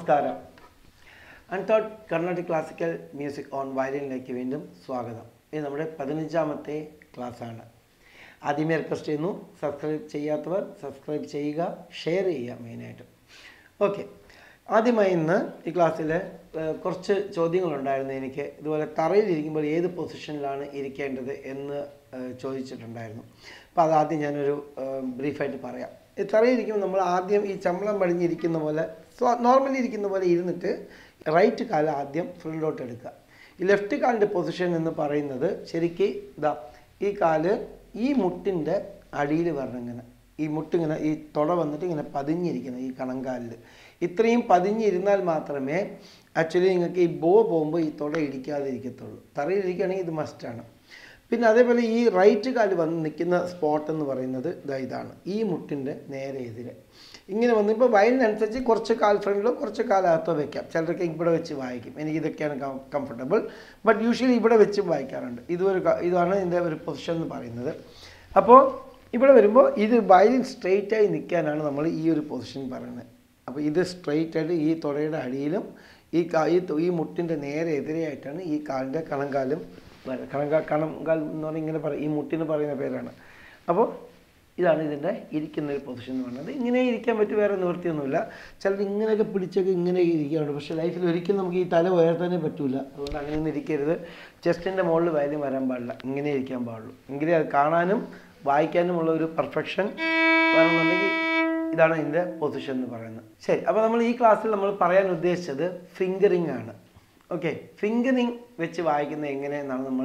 നമസ്കാരം untaught Carnatic classical music on വയലിനിലേക്ക് വീണ്ടും സ്വാഗതം ഇത് നമ്മുടെ പതിനഞ്ചാമത്തെ ക്ലാസ്സാണ് ആദ്യമേ റിക്വസ്റ്റ് ചെയ്യുന്നു സബ്സ്ക്രൈബ് ചെയ്യാത്തവർ സബ്സ്ക്രൈബ് ചെയ്യുക ഷെയർ ചെയ്യുക മെയിനായിട്ടും ഓക്കെ ആദ്യമായി ഇന്ന് ഈ ക്ലാസ്സിൽ കുറച്ച് ചോദ്യങ്ങളുണ്ടായിരുന്നു എനിക്ക് ഇതുപോലെ തറയിലിരിക്കുമ്പോൾ ഏത് പൊസിഷനിലാണ് ഇരിക്കേണ്ടത് എന്ന് ഏഹ്, ചോദിച്ചിട്ടുണ്ടായിരുന്നു അപ്പോൾ അതാദ്യം ഞാനൊരു ബ്രീഫായിട്ട് പറയാം ഈ തറയിലിരിക്കുമ്പോൾ നമ്മൾ ആദ്യം ഈ ചമ്പളം പടിഞ്ഞിരിക്കുന്ന പോലെ നോർമലി ഇരിക്കുന്ന പോലെ ഇരുന്നിട്ട് റൈറ്റ് കാല് ആദ്യം ഫ്രണ്ടിലോട്ട് എടുക്കുക ഈ ലെഫ്റ്റ് കാലിൻ്റെ പൊസിഷൻ എന്ന് പറയുന്നത് ശരിക്ക് ഇതാ ഈ കാല് ഈ മുട്ടിൻ്റെ അടിയിൽ വരണം ഇങ്ങനെ ഈ മുട്ടിങ്ങനെ ഈ തുട വന്നിട്ട് ഇങ്ങനെ പതിഞ്ഞിരിക്കണം ഈ കണങ്കാലിൽ ഇത്രയും പതിഞ്ഞിരുന്നാൽ മാത്രമേ ആക്ച്വലി നിങ്ങൾക്ക് ഈ ബോ പോകുമ്പോൾ ഈ തുട ഇടിക്കാതിരിക്കത്തുള്ളൂ തറയിലിരിക്കുകയാണെങ്കിൽ ഇത് മസ്റ്റാണ് പിന്നെ അതേപോലെ ഈ റൈറ്റ് കാല് വന്ന് നിൽക്കുന്ന സ്പോട്ട് എന്ന് പറയുന്നത് ഇതാ ഇതാണ് ഈ മുട്ടിൻ്റെ നേരെ എതിരെ ഇങ്ങനെ വന്ന് ഇപ്പോൾ വയലിനനുസരിച്ച് കുറച്ച് കാൽ ഫ്രണ്ടിലോ കുറച്ച് കാലകത്തോ വെക്കാം ചിലരൊക്കെ ഇവിടെ വെച്ച് വായിക്കും എനിക്കിതൊക്കെയാണ് കംഫർട്ടബിൾ ബട്ട് യൂഷ്വലി ഇവിടെ വെച്ച് വായിക്കാറുണ്ട് ഇതൊരു ക- ഇതാണ് ഇതിൻ്റെ ഒരു പൊസിഷൻ എന്ന് പറയുന്നത് അപ്പോൾ ഇവിടെ വരുമ്പോൾ ഇത് വയലിൻ സ്ട്രെയിറ്റ് ആയി നിൽക്കാനാണ് നമ്മൾ ഈ ഒരു പൊസിഷൻ പറയുന്നത് അപ്പോൾ ഇത് സ്ട്രെയിറ്റ് ആയിട്ട് ഈ തുടയുടെ അടിയിലും ഈ കാ ഈ തു- ഈ മുട്ടിൻ്റെ നേരെ എതിരെയായിട്ടാണ് ഈ കാലിൻ്റെ കണങ്കാലും വര- കണങ്കാൽ കണങ്കാൽ എന്ന് പറഞ്ഞാൽ ഇങ്ങനെ പറയും ഈ മുട്ടിന് പറയുന്ന പേരാണ് അപ്പോൾ ഇതാണ് ഇതിൻ്റെ ഇരിക്കുന്ന ഒരു പൊസിഷൻ എന്ന് പറയുന്നത് ഇങ്ങനെ ഇരിക്കാൻ പറ്റും വേറെ നിവൃത്തിയൊന്നുമില്ല ചിലർ ഇങ്ങനെയൊക്കെ പിടിച്ചൊക്കെ ഇങ്ങനെ ഇരിക്കാറുണ്ട് പക്ഷേ ലൈഫിൽ ഒരിക്കലും നമുക്ക് ഈ തല ഉയർത്താനേ പറ്റൂല അതുകൊണ്ട് അങ്ങനെയൊന്നും ഇരിക്കരുത് ചെസ്റ്റിൻ്റെ മുകളിൽ വയലും വരാൻ പാടില്ല ഇങ്ങനെ ഇരിക്കാൻ പാടുള്ളൂ എങ്കിലേ അത് കാണാനും വായിക്കാനുമുള്ള ഒരു പെർഫെക്ഷൻ വേണമെന്നുണ്ടെങ്കിൽ ഇതാണ് ഇതിൻ്റെ പൊസിഷൻ എന്ന് പറയുന്നത് ശരി അപ്പോൾ നമ്മൾ ഈ ക്ലാസ്സിൽ നമ്മൾ പറയാൻ ഉദ്ദേശിച്ചത് ഫിംഗറിംഗ് ആണ് ഓക്കെ ഫിംഗറിംഗ് വെച്ച് വായിക്കുന്നത് എങ്ങനെയെന്നാണ് നമ്മൾ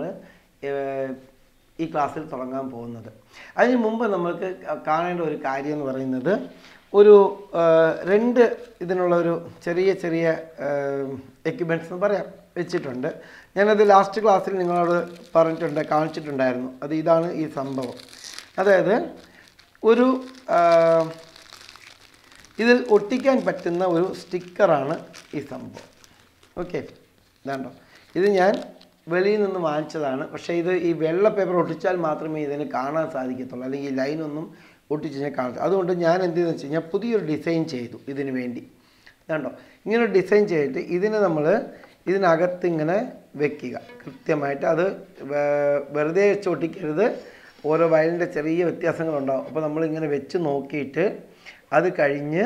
ഈ ക്ലാസ്സിൽ തുടങ്ങാൻ പോകുന്നത് അതിന് മുമ്പ് നമ്മൾക്ക് ക- കാണേണ്ട ഒരു കാര്യം എന്ന് പറയുന്നത് ഒരു ആ, രണ്ട് ഇതിനുള്ള ഒരു ചെറിയ ചെറിയ എക്യുപ്മെൻറ്റ്സ് എന്ന് പറയാം വെച്ചിട്ടുണ്ട് ഞാനത് ലാസ്റ്റ് ക്ലാസ്സിൽ നിങ്ങളോട് പറഞ്ഞിട്ടുണ്ട് കാണിച്ചിട്ടുണ്ടായിരുന്നു അത് ഇതാണ് ഈ സംഭവം അതായത് ഒരു ആ, ഇതിൽ ഒട്ടിക്കാൻ പറ്റുന്ന ഒരു സ്റ്റിക്കറാണ് ഈ സംഭവം ഓക്കെ ഇതാണ്ടോ ഇത് ഞാൻ വെളിയിൽ നിന്ന് വാങ്ങിച്ചതാണ് പക്ഷേ ഇത് ഈ വെള്ള പേപ്പർ ഒട്ടിച്ചാൽ മാത്രമേ ഇതിന് കാണാൻ സാധിക്കത്തുള്ളൂ അല്ലെങ്കിൽ ഈ ലൈനൊന്നും ഒട്ടിച്ച് ഞാൻ കാണാം അതുകൊണ്ട് ഞാൻ എന്ത് ചെയ്തെന്ന് വെച്ച് കഴിഞ്ഞാൽ പുതിയൊരു ഡിസൈൻ ചെയ്തു ഇതിന് വേണ്ടി കണ്ടോ ഇങ്ങനെ ഡിസൈൻ ചെയ്തിട്ട് ഇതിനെ നമ്മൾ ഇതിനകത്ത് ഇങ്ങനെ വെക്കുക കൃത്യമായിട്ട് അത് വേ- വെറുതെ വെച്ച് ഒട്ടിക്കരുത് ഓരോ വയലിൻ്റെ ചെറിയ വ്യത്യാസങ്ങളുണ്ടാവും അപ്പോൾ നമ്മളിങ്ങനെ വെച്ച് നോക്കിയിട്ട് അത് കഴിഞ്ഞ്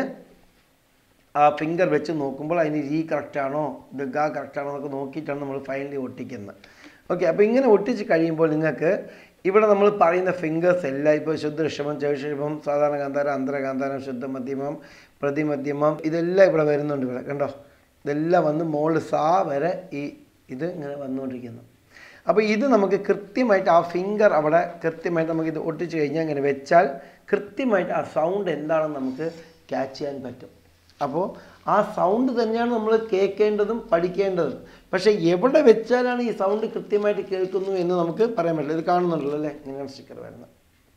ആ ഫിംഗർ വെച്ച് നോക്കുമ്പോൾ അതിന് രീ കറക്റ്റാണോ ഇത് ഗ കറക്റ്റാണോ എന്നൊക്കെ നോക്കിയിട്ടാണ് നമ്മൾ ഫൈനലി ഒട്ടിക്കുന്നത് ഓക്കെ അപ്പോൾ ഇങ്ങനെ ഒട്ടിച്ച് കഴിയുമ്പോൾ നിങ്ങൾക്ക് ഇവിടെ നമ്മൾ പറയുന്ന ഫിംഗേഴ്സ് എല്ലാം ഇപ്പോൾ ശുദ്ധ ഋഷഭം ചവിഷഭം സാധാരണ ഗാന്ധാരം അന്തരഗാന്ധാരം ശുദ്ധ മധ്യമം പ്രതിമധ്യമം ഇതെല്ലാം ഇവിടെ വരുന്നുണ്ട് ഇവിടെ കണ്ടോ ഇതെല്ലാം വന്ന് മുകളിൽ സാ വരെ ഈ ഇത് ഇങ്ങനെ വന്നുകൊണ്ടിരിക്കുന്നു അപ്പോൾ ഇത് നമുക്ക് കൃത്യമായിട്ട് ആ ഫിംഗർ അവിടെ കൃത്യമായിട്ട് നമുക്ക് ഇത് ഒട്ടിച്ച് കഴിഞ്ഞാൽ ഇങ്ങനെ വെച്ചാൽ കൃത്യമായിട്ട് ആ സൗണ്ട് എന്താണെന്ന് നമുക്ക് ക്യാച്ച് ചെയ്യാൻ പറ്റും അപ്പോൾ ആ സൗണ്ട് തന്നെയാണ് നമ്മൾ കേൾക്കേണ്ടതും പഠിക്കേണ്ടതും പക്ഷേ എവിടെ വെച്ചാലാണ് ഈ സൗണ്ട് കൃത്യമായിട്ട് കേൾക്കുന്നു എന്ന് നമുക്ക് പറയാൻ പറ്റില്ല ഇത് കാണുന്നുണ്ടല്ലോ അല്ലേ നിങ്ങൾ സ്റ്റിക്കർ വരുന്നത്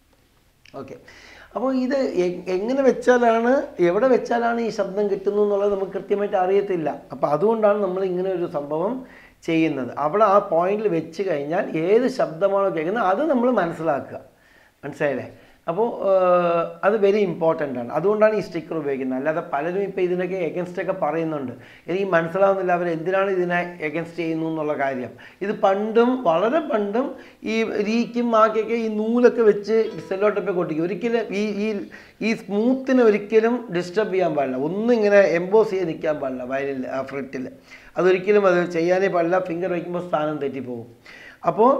ഓക്കെ അപ്പോൾ ഇത് എ- എങ്ങനെ വെച്ചാലാണ് എവിടെ വെച്ചാലാണ് ഈ ശബ്ദം കിട്ടുന്നു എന്നുള്ളത് നമുക്ക് കൃത്യമായിട്ട് അറിയത്തില്ല അപ്പോൾ അതുകൊണ്ടാണ് നമ്മൾ ഇങ്ങനെ ഒരു സംഭവം ചെയ്യുന്നത് അവിടെ ആ പോയിന്റിൽ വെച്ച് കഴിഞ്ഞാൽ ഏത് ശബ്ദമാണോ കേൾക്കുന്നത് അത് നമ്മൾ മനസ്സിലാക്കുക മനസ്സിലായില്ലേ അപ്പോൾ അത് വെരി ഇമ്പോർട്ടൻ്റ് ആണ് അതുകൊണ്ടാണ് ഈ സ്റ്റിക്കർ ഉപയോഗിക്കുന്നത് അല്ലാതെ പലരും ഇപ്പോൾ ഇതിനൊക്കെ എഗൻസ്റ്റ് ഒക്കെ പറയുന്നുണ്ട് എനിക്ക് മനസ്സിലാവുന്നില്ല അവർ എന്തിനാണ് ഇതിനെ എഗൻസ്റ്റ് ചെയ്യുന്നു എന്നുള്ള കാര്യം ഇത് പണ്ടും വളരെ പണ്ടും ഈ രീക്കും മാക്കൊക്കെ ഈ നൂലൊക്കെ വെച്ച് സെല്ലോട്ടൊക്കെ കൊട്ടിക്കും ഒരിക്കലും ഈ ഈ ഈ സ്മൂത്തിനെ ഒരിക്കലും ഡിസ്റ്റർബ് ചെയ്യാൻ പാടില്ല ഒന്നും ഇങ്ങനെ എംബോസ് ചെയ്ത് നിൽക്കാൻ പാടില്ല വയലിൽ ആ ഫ്രെറ്റിൽ അതൊരിക്കലും അത് ചെയ്യാനേ പാടില്ല ഫിംഗർ വയ്ക്കുമ്പോൾ സ്ഥാനം തെറ്റിപ്പോകും അപ്പോൾ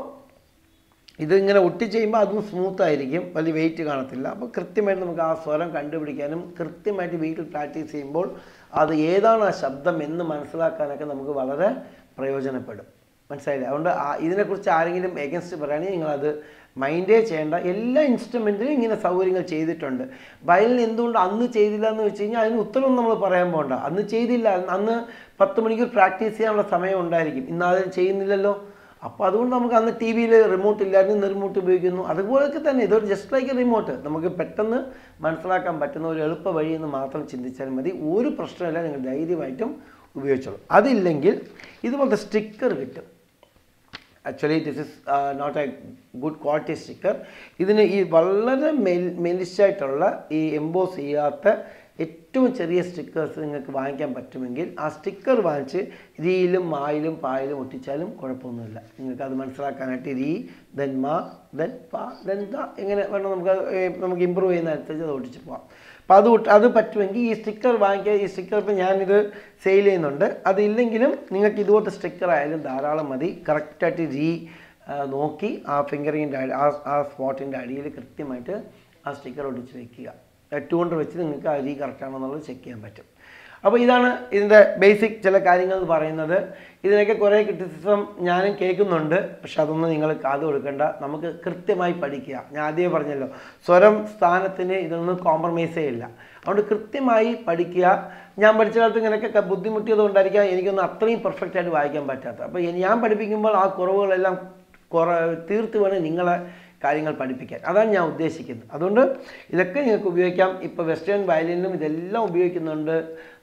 ഇതിങ്ങനെ ഒട്ടി ചെയ്യുമ്പോൾ അതും സ്മൂത്ത് ആയിരിക്കും വലിയ വെയിറ്റ് കാണത്തില്ല അപ്പോൾ കൃത്യമായിട്ട് നമുക്ക് ആ സ്വരം കണ്ടുപിടിക്കാനും കൃത്യമായിട്ട് വീട്ടിൽ പ്രാക്ടീസ് ചെയ്യുമ്പോൾ അത് ഏതാണ് ആ ശബ്ദം എന്ന് മനസ്സിലാക്കാനൊക്കെ നമുക്ക് വളരെ പ്രയോജനപ്പെടും മനസ്സിലായില്ലേ അതുകൊണ്ട് ആ ഇതിനെക്കുറിച്ച് ആരെങ്കിലും എഗൻസ്റ്റ് പറയുകയാണെങ്കിൽ നിങ്ങളത് മൈൻഡേ ചെയ്യേണ്ട എല്ലാ ഇൻസ്ട്രുമെൻറ്റിനും ഇങ്ങനെ സൗകര്യങ്ങൾ ചെയ്തിട്ടുണ്ട് വയലിൻ എന്തുകൊണ്ട് അന്ന് ചെയ്തില്ല എന്ന് വെച്ച് കഴിഞ്ഞാൽ അതിന് ഉത്തരവും നമ്മൾ പറയാൻ പോകണ്ട അന്ന് ചെയ്തില്ല അന്ന് പത്ത് മണിക്കൂർ പ്രാക്ടീസ് ചെയ്യാനുള്ള സമയം ഉണ്ടായിരിക്കും ഇന്ന് അത് ചെയ്യുന്നില്ലല്ലോ അപ്പോൾ അതുകൊണ്ട് നമുക്ക് അന്ന് ടി വിയിൽ റിമോട്ട് ഇല്ലായിരുന്നു ഇന്ന് റിമോട്ട് ഉപയോഗിക്കുന്നു അതുപോലൊക്കെ തന്നെ ഇതൊരു ജസ്റ്റ് ലൈക്ക് എ റിമോട്ട് നമുക്ക് പെട്ടെന്ന് മനസ്സിലാക്കാൻ പറ്റുന്ന ഒരു എളുപ്പ വഴി എന്ന് മാത്രം ചിന്തിച്ചാൽ മതി ഒരു പ്രശ്നമില്ല നിങ്ങൾ ധൈര്യമായിട്ടും ഉപയോഗിച്ചോളൂ അതില്ലെങ്കിൽ ഇതുപോലത്തെ സ്റ്റിക്കർ കിട്ടും actually this is not a good quality sticker ഇതിന് ഈ വളരെ മെൽ മെലിശായിട്ടുള്ള ഈ എംബോസ് ചെയ്യാത്ത ഏറ്റവും ഏറ്റവും ചെറിയ സ്റ്റിക്കേഴ്സ് നിങ്ങൾക്ക് വാങ്ങിക്കാൻ പറ്റുമെങ്കിൽ ആ സ്റ്റിക്കർ വാങ്ങിച്ച് രീയിലും മായിലും പായിലും ഒട്ടിച്ചാലും കുഴപ്പമൊന്നുമില്ല നിങ്ങൾക്ക് അത് മനസ്സിലാക്കാനായിട്ട് രീ ദെൻ മാ ദെൻ പാ ദെൻ ദ എങ്ങനെ വേണം നമുക്ക് അത്, ഏ, നമുക്ക് ഇമ്പ്രൂവ് ചെയ്യുന്ന അനുസരിച്ച് അത് ഒട്ടിച്ച് പോകാം അപ്പോൾ അത് ഒട്ട്- അത് പറ്റുമെങ്കിൽ ഈ സ്റ്റിക്കർ വാങ്ങിക്കുക ഈ സ്റ്റിക്കർ ഇപ്പോൾ ഞാനിത് സെയിൽ ചെയ്യുന്നുണ്ട് അതില്ലെങ്കിലും നിങ്ങൾക്ക് ഇതുപോലത്തെ സ്റ്റിക്കർ ആയാലും ധാരാളം മതി കറക്റ്റായിട്ട് രീ ആ, നോക്കി ആ ഫിംഗറിങ്ങിൻ്റെ ആ ആ സ്പോട്ടിൻ്റെ അടിയിൽ കൃത്യമായിട്ട് ആ സ്റ്റിക്കർ ഒട്ടിച്ച് വെക്കുക ടു കൊണ്ട് വെച്ച് നിങ്ങൾക്ക് ആ രീ കറക്റ്റാണോ എന്നുള്ളത് ചെക്ക് ചെയ്യാൻ പറ്റും അപ്പോൾ ഇതാണ് ഇതിൻ്റെ ബേസിക് ചില കാര്യങ്ങൾ എന്ന് പറയുന്നത് ഇതിനൊക്കെ കുറേ ക്രിറ്റിസിസം ഞാനും കേൾക്കുന്നുണ്ട് പക്ഷെ അതൊന്നും നിങ്ങൾ കാത് കൊടുക്കണ്ട നമുക്ക് കൃത്യമായി പഠിക്കുക ഞാൻ ആദ്യമേ പറഞ്ഞല്ലോ സ്വരം സ്ഥാനത്തിന് ഇതൊന്നും കോംപ്രമൈസേ ഇല്ല അതുകൊണ്ട് കൃത്യമായി പഠിക്കുക ഞാൻ പഠിച്ച കാലത്ത് ഇങ്ങനെയൊക്കെ ബുദ്ധിമുട്ടിയത് കൊണ്ടായിരിക്കാം എനിക്കൊന്നും അത്രയും പെർഫെക്റ്റ് ആയിട്ട് വായിക്കാൻ പറ്റാത്തത് അപ്പോൾ ഞാൻ പഠിപ്പിക്കുമ്പോൾ ആ കുറവുകളെല്ലാം കുറ തീർത്ത് വേണം നിങ്ങളെ കാര്യങ്ങൾ പഠിപ്പിക്കാൻ അതാണ് ഞാൻ ഉദ്ദേശിക്കുന്നത് അതുകൊണ്ട് ഇതൊക്കെ നിങ്ങൾക്ക് ഉപയോഗിക്കാം ഇപ്പോൾ വെസ്റ്റേൺ വയലിനിലും ഇതെല്ലാം ഉപയോഗിക്കുന്നുണ്ട്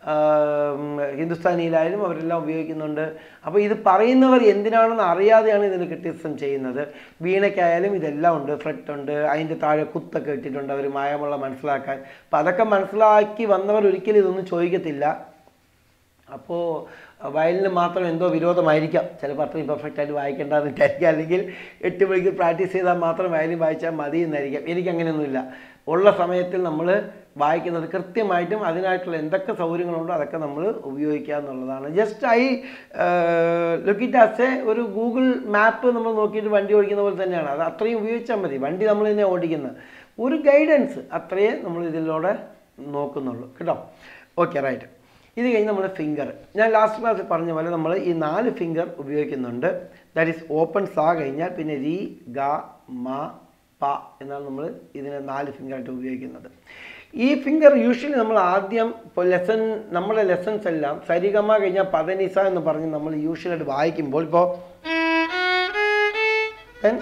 ആം, ഹിന്ദുസ്ഥാനിയിലായാലും അവരെല്ലാം ഉപയോഗിക്കുന്നുണ്ട് അപ്പോൾ ഇത് പറയുന്നവർ എന്തിനാണെന്ന് അറിയാതെയാണ് ഇതിന് ക്രിറ്റിസിസം ചെയ്യുന്നത് വീണയ്ക്കായാലും ഇതെല്ലാം ഉണ്ട് ഫ്രെറ്റ് ഉണ്ട് അതിൻ്റെ താഴെ കുത്തൊക്കെ ഇട്ടിട്ടുണ്ട് അവർ മായമുള്ള മനസ്സിലാക്കാൻ അപ്പോൾ അതൊക്കെ മനസ്സിലാക്കി വന്നവർ ഒരിക്കലും ഇതൊന്നും ചോദിക്കത്തില്ല അപ്പോൾ വയലിന് മാത്രം എന്തോ വിരോധമായിരിക്കാം ചിലപ്പോൾ അത്രയും പെർഫെക്റ്റ് ആയിട്ട് വായിക്കേണ്ടതെന്നിട്ടായിരിക്കും അല്ലെങ്കിൽ എട്ട് മണിക്ക് പ്രാക്ടീസ് ചെയ്താൽ മാത്രം വയലിൻ വായിച്ചാൽ മതി എന്നായിരിക്കാം എനിക്ക് അങ്ങനെയൊന്നുമില്ല ഉള്ള സമയത്തിൽ നമ്മൾ വായിക്കുന്നത് കൃത്യമായിട്ടും അതിനായിട്ടുള്ള എന്തൊക്കെ സൗകര്യങ്ങളുണ്ടോ അതൊക്കെ നമ്മൾ ഉപയോഗിക്കുക എന്നുള്ളതാണ് just I look it as a ഒരു ഗൂഗിൾ മാപ്പ് നമ്മൾ നോക്കിയിട്ട് വണ്ടി ഓടിക്കുന്ന പോലെ തന്നെയാണ് അത് അത്രയും ഉപയോഗിച്ചാൽ മതി വണ്ടി നമ്മൾ തന്നെ ഓടിക്കുന്നത് ഒരു ഗൈഡൻസ് അത്രയേ നമ്മൾ ഇതിലൂടെ നോക്കുന്നുള്ളൂ കേട്ടോ ഓക്കെ റൈറ്റ് ഇത് കഴിഞ്ഞ് നമ്മൾ ഫിംഗർ ഞാൻ ലാസ്റ്റ് ക്ലാസ്സിൽ പറഞ്ഞ പോലെ നമ്മൾ ഈ നാല് ഫിംഗർ ഉപയോഗിക്കുന്നുണ്ട് ദാറ്റ് ഈസ് ഓപ്പൺ സാ കഴിഞ്ഞാൽ പിന്നെ രി ഗ മ പ എന്നാണ് നമ്മൾ ഇതിനെ നാല് ഫിംഗറായിട്ട് ഉപയോഗിക്കുന്നത് ഈ ഫിംഗർ യൂഷ്വലി നമ്മൾ ആദ്യം ഇപ്പോൾ ലെസൺ നമ്മുടെ ലെസൺസ് എല്ലാം സരിഗമ കഴിഞ്ഞാൽ പതനിസ എന്ന് പറഞ്ഞ് നമ്മൾ യൂഷ്വലായിട്ട് വായിക്കുമ്പോൾ ഇപ്പോൾ then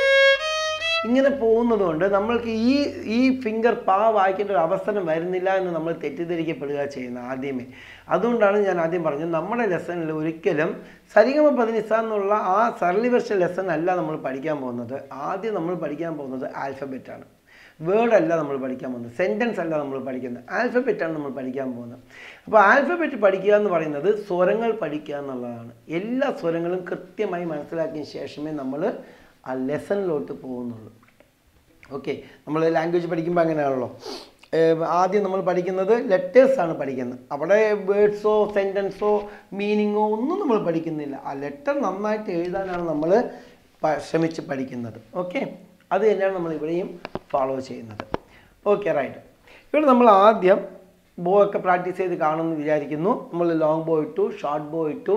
ഇങ്ങനെ പോകുന്നത് കൊണ്ട് നമ്മൾക്ക് ഈ ഈ ഫിംഗർ പാ വായിക്കേണ്ട ഒരു അവസരം വരുന്നില്ല എന്ന് നമ്മൾ തെറ്റിദ്ധരിക്കപ്പെടുക ചെയ്യുന്നത് ആദ്യമേ അതുകൊണ്ടാണ് ഞാൻ ആദ്യം പറഞ്ഞത് നമ്മുടെ ലെസണിൽ ഒരിക്കലും സരിഗമ പതിനിസ എന്നുള്ള ആ സരളിവർഷ ലെസൺ അല്ല നമ്മൾ പഠിക്കാൻ പോകുന്നത് ആദ്യം നമ്മൾ പഠിക്കാൻ പോകുന്നത് ആൽഫബറ്റ് ആണ് വേർഡ് അല്ല നമ്മൾ പഠിക്കാൻ പോകുന്നത് സെൻറ്റൻസ് അല്ല നമ്മൾ പഠിക്കുന്നത് ആൽഫബറ്റാണ് നമ്മൾ പഠിക്കാൻ പോകുന്നത് അപ്പോൾ ആൽഫബറ്റ് പഠിക്കുക എന്ന് പറയുന്നത് സ്വരങ്ങൾ പഠിക്കുക എന്നുള്ളതാണ് എല്ലാ സ്വരങ്ങളും കൃത്യമായി മനസ്സിലാക്കിയ ശേഷമേ നമ്മൾ ആ ലെസണിലോട്ട് പോകുന്നുള്ളൂ ഓക്കെ നമ്മൾ ലാംഗ്വേജ് പഠിക്കുമ്പോൾ അങ്ങനെയാണല്ലോ ഏഹ് ആദ്യം നമ്മൾ പഠിക്കുന്നത് ലെറ്റേഴ്സാണ് പഠിക്കുന്നത് അവിടെ വേർഡ്സോ സെൻറ്റൻസോ മീനിങ്ങോ ഒന്നും നമ്മൾ പഠിക്കുന്നില്ല ആ ലെറ്റർ നന്നായിട്ട് എഴുതാനാണ് നമ്മൾ പ- ശ്രമിച്ച് പഠിക്കുന്നത് ഓക്കെ അത് തന്നെയാണ് നമ്മൾ ഇവിടെയും ഫോളോ ചെയ്യുന്നത് ഓക്കെ റൈറ്റ് ഇവിടെ നമ്മൾ ആദ്യം ബോ ഒക്കെ പ്രാക്ടീസ് ചെയ്ത് കാണുമെന്ന് വിചാരിക്കുന്നു നമ്മൾ ലോങ് ബോ ഇട്ടു ഷോർട്ട് ബോ ഇട്ടു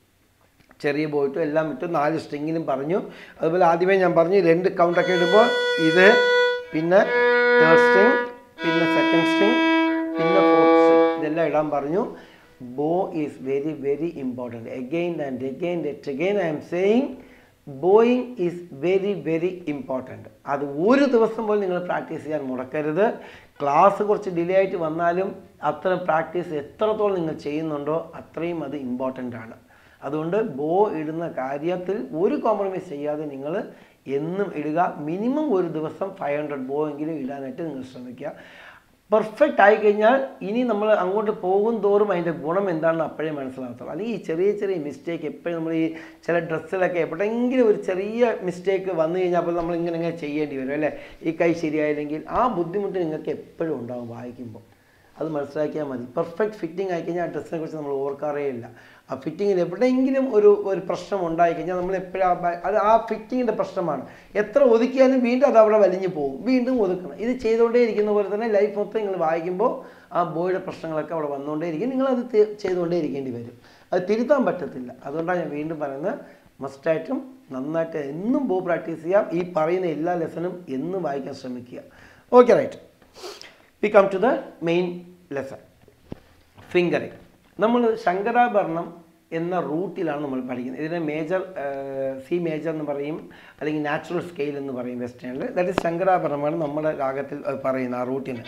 ചെറിയ ബോ ഇട്ടു എല്ലാം ഇട്ടു നാല് സ്ട്രിങ്ങിലും പറഞ്ഞു അതുപോലെ ആദ്യമേ ഞാൻ പറഞ്ഞു രണ്ട് കൗണ്ടൊക്കെ ഇടുമ്പോൾ ഇത് പിന്നെ തേർഡ് സ്ട്രിങ് പിന്നെ സെക്കൻഡ് സ്ട്രിങ് പിന്നെ ഫോർത്ത് സ്ട്രിങ് ഇതെല്ലാം ഇടാൻ പറഞ്ഞു bow is very very important again and again let again I am saying bowing is very very important അത് ഒരു ദിവസം പോലും നിങ്ങൾ പ്രാക്ടീസ് ചെയ്യാൻ മുടക്കരുത് ക്ലാസ് കുറച്ച് ഡിലേ ആയിട്ട് വന്നാലും അത്തരം പ്രാക്ടീസ് എത്രത്തോളം നിങ്ങൾ ചെയ്യുന്നുണ്ടോ അത്രയും അത് ഇമ്പോർട്ടൻ്റ് ആണ് അതുകൊണ്ട് ബോ ഇടുന്ന കാര്യത്തിൽ ഒരു കോംപ്രമൈസ് ചെയ്യാതെ നിങ്ങൾ എന്നും ഇടുക മിനിമം ഒരു ദിവസം ഫൈവ് ഹൺഡ്രഡ് ബോ എങ്കിലും ഇടാനായിട്ട് നിങ്ങൾ ശ്രമിക്കുക പെർഫെക്റ്റ് ആയി കഴിഞ്ഞാൽ ഇനി നമ്മൾ അങ്ങോട്ട് പോകും തോറും അതിൻ്റെ ഗുണം എന്താണെന്ന് അപ്പോഴേ മനസ്സിലാകത്തുള്ളൂ അല്ലെങ്കിൽ ഈ ചെറിയ ചെറിയ മിസ്റ്റേക്ക് എപ്പോഴും നമ്മൾ ഈ ചില ഡ്രസ്സിലൊക്കെ എപ്പോഴെങ്കിലും ഒരു ചെറിയ മിസ്റ്റേക്ക് വന്നു കഴിഞ്ഞാൽ അപ്പോൾ നമ്മൾ ഇങ്ങനെ ഇങ്ങനെ ചെയ്യേണ്ടി വരും അല്ലേ ഈ കൈ ശരിയായില്ലെങ്കിൽ ആ ബുദ്ധിമുട്ട് നിങ്ങൾക്ക് എപ്പോഴും ഉണ്ടാകും വായിക്കുമ്പോൾ അത് മനസ്സിലാക്കിയാൽ മതി പെർഫെക്റ്റ് ഫിറ്റിംഗ് ആയി കഴിഞ്ഞാൽ ആ ഡ്രസ്സിനെ കുറിച്ച് നമ്മൾ ഓർക്കാറേ ഇല്ല ആ ഫിറ്റിങ്ങിൽ എവിടെയെങ്കിലും ഒരു ഒരു പ്രശ്നം ഉണ്ടായി കഴിഞ്ഞാൽ നമ്മൾ എപ്പോഴും ആ ബ- അത് ആ ഫിറ്റിങ്ങിൻ്റെ പ്രശ്നമാണ് എത്ര ഒതുക്കിയാലും വീണ്ടും അത് അവിടെ വലിഞ്ഞു പോകും വീണ്ടും ഒതുക്കണം ഇത് ചെയ്തുകൊണ്ടേ ഇരിക്കുന്ന പോലെ തന്നെ ലൈഫ് മൊത്തം നിങ്ങൾ വായിക്കുമ്പോൾ ആ ബോയുടെ പ്രശ്നങ്ങളൊക്കെ അവിടെ വന്നുകൊണ്ടേ ഇരിക്കും നിങ്ങളത് തി- ചെയ്തുകൊണ്ടേ ഇരിക്കേണ്ടി വരും അത് തിരുത്താൻ പറ്റത്തില്ല അതുകൊണ്ടാണ് ഞാൻ വീണ്ടും പറയുന്നത് മസ്റ്റായിട്ടും നന്നായിട്ട് എന്നും ബോ പ്രാക്ടീസ് ചെയ്യാം ഈ പറയുന്ന എല്ലാ ലെസണും എന്നും വായിക്കാൻ ശ്രമിക്കുക okay right we come to the main lesson fingering നമ്മൾ ശങ്കരാഭരണം എന്ന റൂട്ടിലാണ് നമ്മൾ പഠിക്കുന്നത് ഇതിനെ മേജർ സി മേജർ എന്ന് പറയും അല്ലെങ്കിൽ നാച്ചുറൽ സ്കെയിൽ എന്ന് പറയും വെസ്റ്റേണിൽ ദാറ്റ് ഇസ് ശങ്കരാഭരണമാണ് നമ്മുടെ രാഗത്തിൽ ഏഹ്, പറയുന്ന ആ റൂട്ടിന്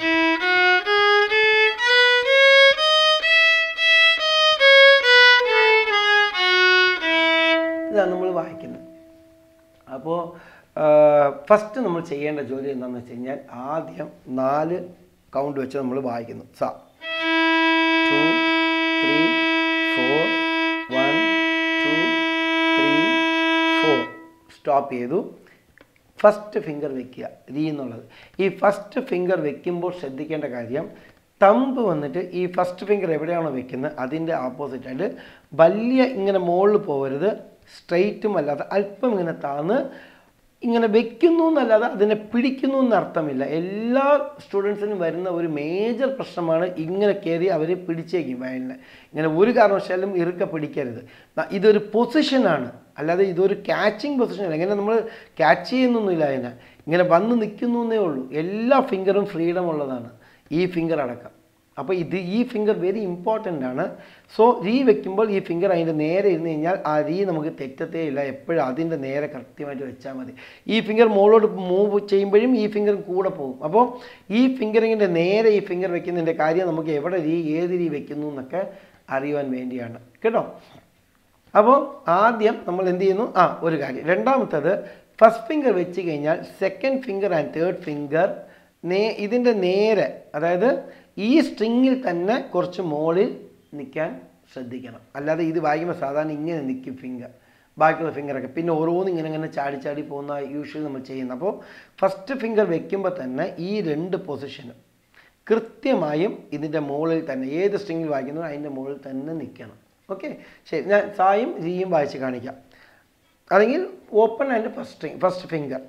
ഇതാണ് നമ്മൾ വായിക്കുന്നത് അപ്പോൾ ഫസ്റ്റ് നമ്മൾ ചെയ്യേണ്ട ജോലി എന്താണെന്ന് വെച്ച് കഴിഞ്ഞാൽ ആദ്യം നാല് കൗണ്ട് വെച്ച് നമ്മൾ വായിക്കുന്നു സ two three four one two three four stop ചെയ്തു ഫസ്റ്റ് ഫിംഗർ വെക്കുക രീ എന്നുള്ളത് ഈ ഫസ്റ്റ് ഫിംഗർ വെക്കുമ്പോൾ ശ്രദ്ധിക്കേണ്ട കാര്യം തമ്പ് വന്നിട്ട് ഈ ഫസ്റ്റ് ഫിംഗർ എവിടെയാണോ വെക്കുന്നത് അതിൻ്റെ ആപ്പോസിറ്റായിട്ട് വലിയ ഇങ്ങനെ മുകളിൽ പോകരുത് സ്ട്രെയിറ്റും അല്ലാതെ അല്പം ഇങ്ങനെ താന്ന് ഇങ്ങനെ വെക്കുന്നു എന്നല്ലാതെ അതിനെ പിടിക്കുന്നു എന്ന് അർത്ഥമില്ല എല്ലാ സ്റ്റുഡൻസിനും വരുന്ന ഒരു മേജർ പ്രശ്നമാണ് ഇങ്ങനെ കയറി അവർ പിടിച്ചേക്കും വയലിനെ ഇങ്ങനെ ഒരു കാരണവശാലും ഇറുക്ക പിടിക്കരുത് ന- ഇതൊരു പൊസിഷനാണ് അല്ലാതെ ഇതൊരു ക്യാച്ചിങ് പൊസിഷൻ അല്ല ഇങ്ങനെ നമ്മൾ ക്യാച്ച് ചെയ്യുന്നൊന്നുമില്ല അതിനെ ഇങ്ങനെ വന്ന് നിൽക്കുന്നു എന്നേ ഉള്ളൂ എല്ലാ ഫിംഗറും ഫ്രീഡം ഉള്ളതാണ് ഈ ഫിംഗർ അടക്കം അപ്പോൾ ഇത് ഈ ഫിംഗർ വെരി ഇമ്പോർട്ടൻ്റ് ആണ് സോ രീ വെക്കുമ്പോൾ ഈ ഫിംഗർ അതിൻ്റെ നേരെ ഇരുന്ന് കഴിഞ്ഞാൽ ആ രീ നമുക്ക് തെറ്റത്തേ ഇല്ല എപ്പോഴും അതിൻ്റെ നേരെ കൃത്യമായിട്ട് വെച്ചാൽ മതി ഈ ഫിംഗർ മുകളിലോട്ട് മൂവ് ചെയ്യുമ്പോഴും ഈ ഫിംഗർ കൂടെ പോകും അപ്പോൾ ഈ ഫിംഗറിങ്ങിൻ്റെ നേരെ ഈ ഫിംഗർ വെക്കുന്നതിൻ്റെ കാര്യം നമുക്ക് എവിടെ രീ ഏത് രീ വെക്കുന്നു എന്നൊക്കെ അറിയുവാൻ വേണ്ടിയാണ് കേട്ടോ അപ്പോൾ ആദ്യം നമ്മൾ എന്ത് ചെയ്യുന്നു ആ ഒരു കാര്യം രണ്ടാമത്തത് ഫസ്റ്റ് ഫിംഗർ വെച്ച് കഴിഞ്ഞാൽ second finger and third finger നേ ഇതിൻ്റെ നേരെ അതായത് ഈ സ്ട്രിങ്ങിൽ തന്നെ കുറച്ച് മുകളിൽ നിൽക്കാൻ ശ്രദ്ധിക്കണം അല്ലാതെ ഇത് വായിക്കുമ്പോൾ സാധാരണ ഇങ്ങനെ നിൽക്കും ഫിംഗർ ബാക്കിയുള്ള ഫിംഗറൊക്കെ പിന്നെ ഓരോന്നും ഇങ്ങനെ ഇങ്ങനെ ചാടി ചാടി പോകുന്ന യൂഷ്വലി നമ്മൾ ചെയ്യുന്നത് അപ്പോൾ ഫസ്റ്റ് ഫിംഗർ വെക്കുമ്പോൾ തന്നെ ഈ രണ്ട് പൊസിഷനും കൃത്യമായും ഇതിൻ്റെ മുകളിൽ തന്നെ ഏത് സ്ട്രിങ്ങിൽ വായിക്കുന്നോ അതിൻ്റെ മുകളിൽ തന്നെ നിൽക്കണം ഓക്കെ ശരി ഞാൻ സായും രീയും വായിച്ച് കാണിക്കാം അല്ലെങ്കിൽ open and first string first finger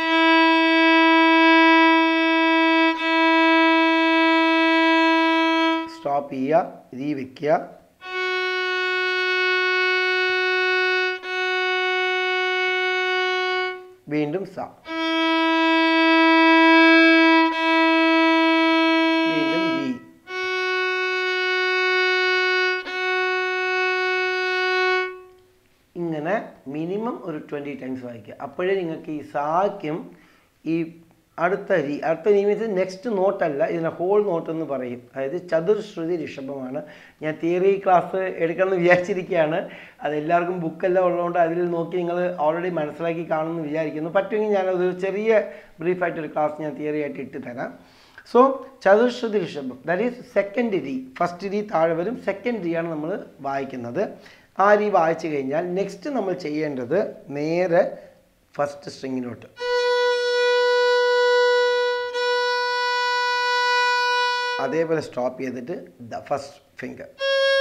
stop ചെയ്യുക രീ വയ്ക്കുക വീണ്ടും സ വീണ്ടും ജി ഇങ്ങനെ മിനിമം ഒരു ട്വൻറ്റി ടൈംസ് വായിക്കുക അപ്പോഴേ നിങ്ങൾക്ക് ഈ സാക്കും ഈ അടുത്ത രീ അടുത്ത രീ മീൻസ് നെക്സ്റ്റ് നോട്ടല്ല ഇതിനെ ഹോൾ നോട്ട് എന്ന് പറയും അതായത് ചതുർശ്രുതി ഋഷഭമാണ് ഞാൻ തിയറി ക്ലാസ് എടുക്കണമെന്ന് വിചാരിച്ചിരിക്കുകയാണ് അത് എല്ലാവർക്കും ബുക്കെല്ലാം ഉള്ളതുകൊണ്ട് അതിൽ നോക്കി നിങ്ങൾ ഓൾറെഡി മനസ്സിലാക്കി കാണുമെന്ന് വിചാരിക്കുന്നു പറ്റുമെങ്കിൽ ഞാനത് ചെറിയ ബ്രീഫായിട്ടൊരു ക്ലാസ് ഞാൻ തിയറി ആയിട്ട് ഇട്ട് തരാം സോ ചതുർശ്രുതി ഋഷഭം ദാറ്റ് ഈസ് സെക്കൻഡ് രീ ഫസ്റ്റ് രീ താഴെ വരും സെക്കൻഡ് രീ ആണ് നമ്മൾ വായിക്കുന്നത് ആ രീ വായിച്ചു കഴിഞ്ഞാൽ നെക്സ്റ്റ് നമ്മൾ ചെയ്യേണ്ടത് നേരെ ഫസ്റ്റ് സ്ട്രിങ്ങിലോട്ട് അതേപോലെ സ്റ്റോപ്പ് ചെയ്തിട്ട് ദ ഫസ്റ്റ് ഫിംഗർ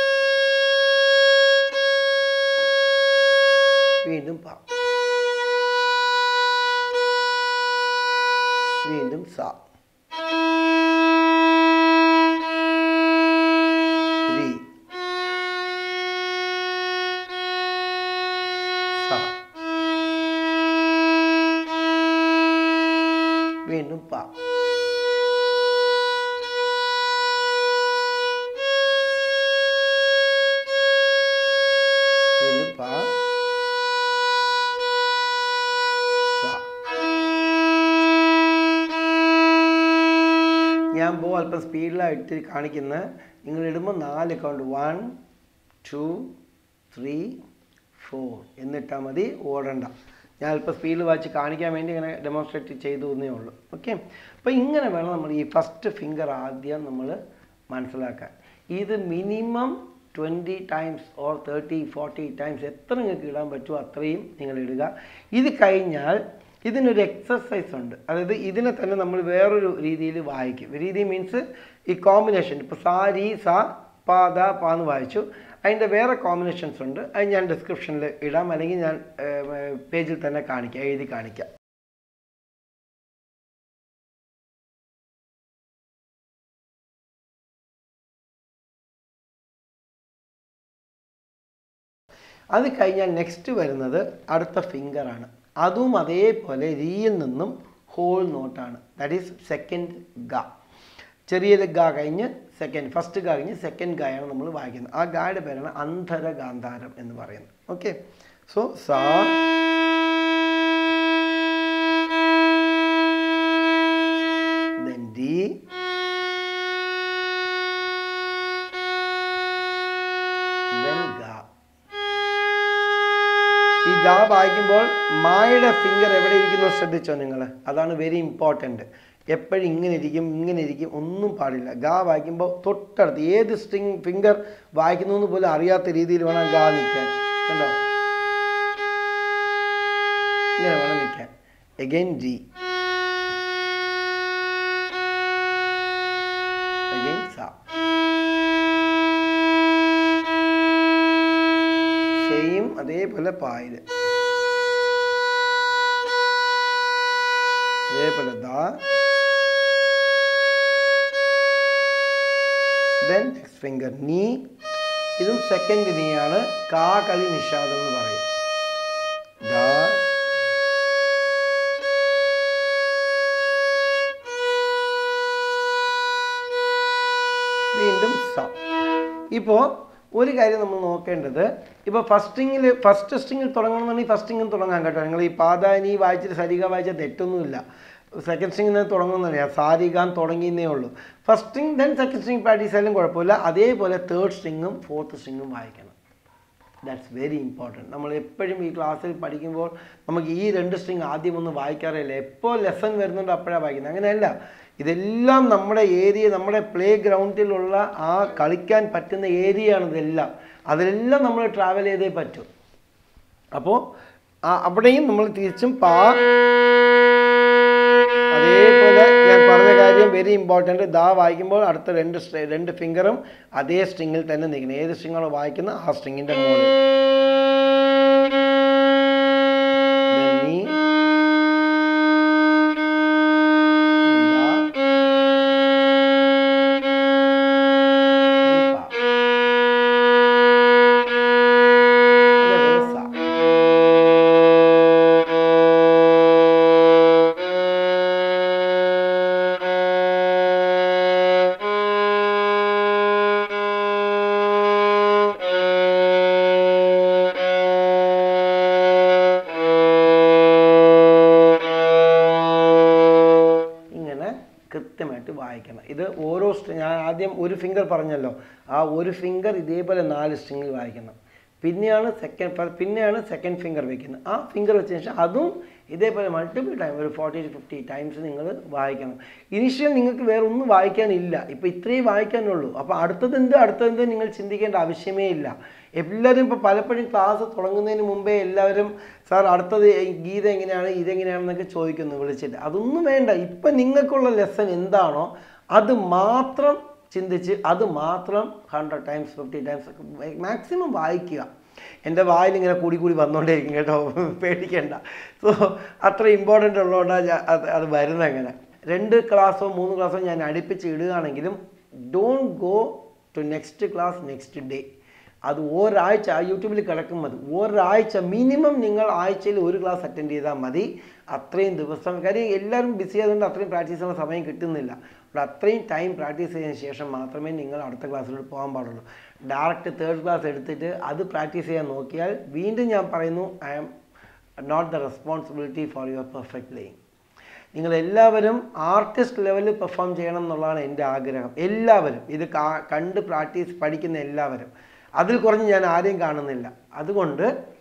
വീണ്ടും പ വീണ്ടും സ രി സ വീണ്ടും പ വീണ്ടും പ സ ഞാൻ പോ അല്പം സ്പീഡിലായിട്ട് കാണിക്കുന്ന നിങ്ങൾ ഇടുമ്പോൾ നാല് count one two three four എന്നിട്ടാൽ മതി ഓടണ്ട ഞാൻ അല്പം സ്പീഡിൽ വായിച്ച് കാണിക്കാൻ വേണ്ടി ഇങ്ങനെ ഡെമോൺസ്ട്രേറ്റ് ചെയ്തു എന്നേ ഉള്ളൂ ഓക്കെ അപ്പോൾ ഇങ്ങനെ വേണം നമ്മൾ ഈ ഫസ്റ്റ് ഫിംഗർ ആദ്യം നമ്മൾ മനസ്സിലാക്കാൻ ഇത് minimum twenty times or thirty forty times എത്ര നിങ്ങൾക്ക് ഇടാൻ പറ്റുമോ അത്രയും നിങ്ങൾ ഇടുക ഇത് കഴിഞ്ഞാൽ ഇതിനൊരു എക്സസൈസ് ഉണ്ട് അതായത് ഇതിനെ തന്നെ നമ്മൾ വേറൊരു രീതിയിൽ വായിക്കും രീതി മീൻസ് ഈ കോമ്പിനേഷൻ ഇപ്പോൾ സാ രീ സാ പാ ദ പാ എന്ന് വായിച്ചു അതിൻ്റെ വേറെ കോമ്പിനേഷൻസ് ഉണ്ട് അത് ഞാൻ ഡിസ്ക്രിപ്ഷനിൽ ഇടാം അല്ലെങ്കിൽ ഞാൻ പേജിൽ തന്നെ കാണിക്കാം എഴുതി കാണിക്കാം അത് കഴിഞ്ഞാൽ നെക്സ്റ്റ് വരുന്നത് അടുത്ത ഫിംഗറാണ് അതും അതേപോലെ രീയിൽ നിന്നും ഹോൾ നോട്ടാണ് ദാറ്റ് ഈസ് സെക്കൻഡ് ഗ ചെറിയത് ഗ കഴിഞ്ഞ് സെക്കൻഡ് ഫസ്റ്റ് ഗ കഴിഞ്ഞ് സെക്കൻഡ് ഗായാണ് നമ്മൾ വായിക്കുന്നത് ആ ഗായുടെ പേരാണ് അന്ധര ഗാന്ധാരം എന്ന് പറയുന്നത് ഓക്കെ സോ സാ then D then ഗ ഈ ഗ വായിക്കുമ്പോൾ മായുടെ ഫിംഗർ എവിടെ ഇരിക്കുന്നു ശ്രദ്ധിച്ചോ നിങ്ങൾ അതാണ് വെരി ഇമ്പോർട്ടൻറ്റ് എപ്പോഴും ഇങ്ങനെ ഇരിക്കും ഇങ്ങനെ ഇരിക്കും ഒന്നും പാടില്ല ഗാ വായിക്കുമ്പോൾ തൊട്ടടുത്ത് ഏത് സ്ട്രിങ് ഫിംഗർ വായിക്കുന്നു എന്ന് പോലും അറിയാത്ത രീതിയിൽ വേണം ഗാ നിൽക്കാൻ കണ്ടോ ഇങ്ങനെ വേണം നിൽക്കാൻ എഗൈൻ ജി എഗൈൻ സ സെയിം അതേപോലെ പായില് അതേപോലെ ദാ ദെൻ നെക്സ്റ്റ് ഫിംഗർ നീ ഇതും സെക്കൻഡ് നീയാണ് കാ കളി നിഷാദം എന്ന് പറയും ദാ വീണ്ടും സ ഇപ്പോൾ ഒരു കാര്യം നമ്മൾ നോക്കേണ്ടത് ഇപ്പോൾ ഫസ്റ്റിങ്ങിൽ ഫസ്റ്റ് സ്ട്രിങ്ങിൽ തുടങ്ങണമെന്നുണ്ടെങ്കിൽ ഫസ്റ്റ് സ്ട്രിങ്ങിൽ തുടങ്ങാൻ കേട്ടോ നിങ്ങൾ ഈ പാതാനി വായിച്ചിട്ട് സരിക വായിച്ച തെറ്റൊന്നുമില്ല സെക്കൻഡ് സ്ട്രിങ്ങിൽ തുടങ്ങുന്നില്ല സാരികാൻ തുടങ്ങിയെന്നേ ഉള്ളൂ first string then second string practice ആയാലും കുഴപ്പമില്ല അതേപോലെ തേർഡ് സ്ട്രിങ്ങും ഫോർത്ത് സ്ട്രിങ്ങും വായിക്കണം ദാറ്റ്സ് വെരി ഇമ്പോർട്ടൻറ്റ് നമ്മൾ എപ്പോഴും ഈ ക്ലാസ്സിൽ പഠിക്കുമ്പോൾ നമുക്ക് ഈ രണ്ട് സ്ട്രിങ് ആദ്യം ഒന്നും വായിക്കാറില്ല എപ്പോൾ ലെസൺ വരുന്നുണ്ട് അപ്പോഴാണ് വായിക്കുന്നത് അങ്ങനെയല്ല ഇതെല്ലാം നമ്മുടെ ഏരിയ നമ്മുടെ പ്ലേ ഗ്രൗണ്ടിലുള്ള ആ കളിക്കാൻ പറ്റുന്ന ഏരിയയാണ് ഇതെല്ലാം അതിലെല്ലാം നമ്മൾ ട്രാവൽ ചെയ്തേ പറ്റൂ അപ്പോൾ അവിടെയും നമ്മൾ തിരിച്ചും പാ അതേപോലെ ഞാൻ പറഞ്ഞ കാര്യം വെരി ഇമ്പോർട്ടൻറ്റ് ദാ വായിക്കുമ്പോൾ അടുത്ത രണ്ട് stri- രണ്ട് ഫിംഗറും അതേ സ്ട്രിങ്ങിൽ തന്നെ നിൽക്കണം ഏത് സ്ട്രിങ്ങാണോ വായിക്കുന്നത് ആ സ്ട്രിങ്ങിൻ്റെ മുകളിൽ Then നീ ദാ. Then പാ. അതേപോലെ സ. ഇങ്ങനെ കൃത്യമായിട്ട് വായിക്കണം ഇത് ഓരോ സ്ട്രിങ് ഞാൻ ആദ്യം ഒരു ഫിംഗർ പറഞ്ഞല്ലോ ആ ഒരു ഫിംഗർ ഇതേപോലെ നാല് സ്ട്രിങ്ങിൽ വായിക്കണം പിന്നെയാണ് സെക്കൻഡ് പിന്നെയാണ് സെക്കൻഡ് ഫിംഗർ വെക്കുന്നത് ആ ഫിംഗർ വെച്ചതിന് ശേഷം അതും ഇതേപോലെ മൾട്ടിപ്പിൾ ടൈം ഒരു ഫോർട്ടി ടു ഫിഫ്റ്റി ടൈംസ് നിങ്ങൾ വായിക്കണം ഇനിഷ്യൽ നിങ്ങൾക്ക് വേറെ ഒന്നും വായിക്കാനില്ല ഇപ്പോൾ ഇത്രയും വായിക്കാനുള്ളൂ അപ്പോൾ അടുത്തതെന്ത് അടുത്തതെന്ത് നിങ്ങൾ ചിന്തിക്കേണ്ട ആവശ്യമേ ഇല്ല എല്ലാവരും ഇപ്പോൾ പലപ്പോഴും ക്ലാസ് തുടങ്ങുന്നതിന് മുമ്പേ എല്ലാവരും സാർ അടുത്തത് ഈ ഗീത എങ്ങനെയാണ് ഇതെങ്ങനെയാണെന്നൊക്കെ ചോദിക്കുന്നു വിളിച്ചിട്ട് അതൊന്നും വേണ്ട ഇപ്പം നിങ്ങൾക്കുള്ള ലെസൺ എന്താണോ അത് മാത്രം ചിന്തിച്ച് അത് മാത്രം hundred times fifty times maximum വായിക്കുക എൻ്റെ വായിൽ ഇങ്ങനെ കൂടി കൂടി വന്നുകൊണ്ടേയിരിക്കും കേട്ടോ പേടിക്കേണ്ട സോ അത്ര ഇമ്പോർട്ടൻ്റ് ഉള്ളതുകൊണ്ടാണ് ഞാൻ അത് അത് വരുന്നത് അങ്ങനെ രണ്ട് ക്ലാസ്സോ മൂന്ന് ക്ലാസ്സോ ഞാൻ അടുപ്പിച്ച് ഇടുകയാണെങ്കിലും don't go to next class next day അത് ഒരാഴ്ച ആ യൂട്യൂബിൽ കിടക്കും മതി ഒരാഴ്ച മിനിമം നിങ്ങൾ ആഴ്ചയിൽ ഒരു ക്ലാസ് അറ്റൻഡ് ചെയ്താൽ മതി അത്രയും ദിവസം കാര്യം എല്ലാവരും ബിസി ആയതുകൊണ്ട് അത്രയും പ്രാക്ടീസ് ചെയ്യാൻ സമയം കിട്ടുന്നില്ല അപ്പോൾ അത്രയും ടൈം പ്രാക്ടീസ് ചെയ്തതിന് ശേഷം മാത്രമേ നിങ്ങൾ അടുത്ത ക്ലാസ്സിലോട്ട് പോകാൻ പാടുള്ളൂ ഡയറക്റ്റ് തേർഡ് ക്ലാസ് എടുത്തിട്ട് അത് പ്രാക്ടീസ് ചെയ്യാൻ നോക്കിയാൽ വീണ്ടും ഞാൻ പറയുന്നു I am not the responsibility for your perfect playing നിങ്ങൾ എല്ലാവരും ആർട്ടിസ്റ്റ് ലെവലിൽ പെർഫോം ചെയ്യണം എന്നുള്ളതാണ് എൻ്റെ ആഗ്രഹം എല്ലാവരും ഇത് കാ- കണ്ട് പ്രാക്ടീസ് പഠിക്കുന്ന എല്ലാവരും അതിൽ കുറഞ്ഞ് ഞാൻ ആരെയും കാണുന്നില്ല അതുകൊണ്ട്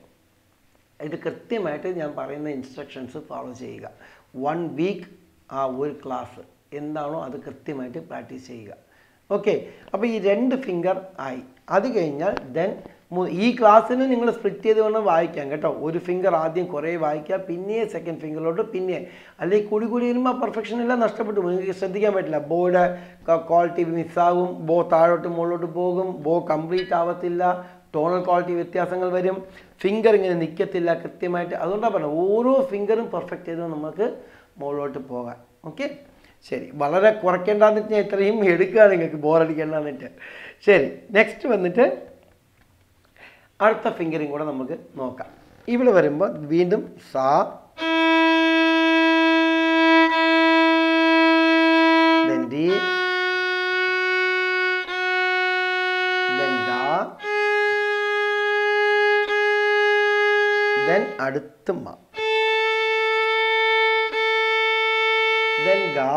ഇത് കൃത്യമായിട്ട് ഞാൻ പറയുന്ന ഇൻസ്ട്രക്ഷൻസ് ഫോളോ ചെയ്യുക വൺ വീക്ക് ആ ഒരു ക്ലാസ് എന്താണോ അത് കൃത്യമായിട്ട് പ്രാക്ടീസ് ചെയ്യുക ഓക്കെ അപ്പോൾ ഈ രണ്ട് ഫിംഗർ ആയി അത് കഴിഞ്ഞാൽ ദെൻ ഈ ക്ലാസ്സിന് നിങ്ങൾ സ്പ്ലിറ്റ് ചെയ്ത് വേണം വായിക്കാം കേട്ടോ ഒരു ഫിംഗർ ആദ്യം കുറേ വായിക്കുക പിന്നെ സെക്കൻഡ് ഫിംഗറിലോട്ട് പിന്നെ അല്ലെങ്കിൽ കൂടി കൂടി വരുമ്പോൾ ആ പെർഫെക്ഷൻ എല്ലാം നഷ്ടപ്പെട്ടു പോകും. നിങ്ങൾക്ക് ശ്രദ്ധിക്കാൻ പറ്റില്ല ബോയുടെ ക്വാളിറ്റി മിസ്സാകും ബോ താഴോട്ട് മുകളിലോട്ട് പോകും ബോ കംപ്ലീറ്റ് ആവത്തില്ല ടോണൽ ക്വാളിറ്റി വ്യത്യാസങ്ങൾ വരും ഫിംഗർ ഇങ്ങനെ നിൽക്കത്തില്ല കൃത്യമായിട്ട് അതുകൊണ്ടാണ് പറഞ്ഞത് ഓരോ ഫിംഗറും പെർഫെക്റ്റ് ചെയ്ത് നമുക്ക് മുകളിലോട്ട് പോകാം ഓക്കെ ശരി വളരെ കുറയ്ക്കേണ്ടെന്നിട്ട് ഞാൻ ഇത്രയും എടുക്കുക നിങ്ങൾക്ക് ബോറടിക്കേണ്ടെന്നിട്ട് ശരി നെക്സ്റ്റ് വന്നിട്ട് അടുത്ത ഫിംഗറിങ് കൂടെ നമുക്ക് നോക്കാം ഇവിടെ വരുമ്പോൾ വീണ്ടും സാ then D, then Da, then അടുത്ത മ then ഗ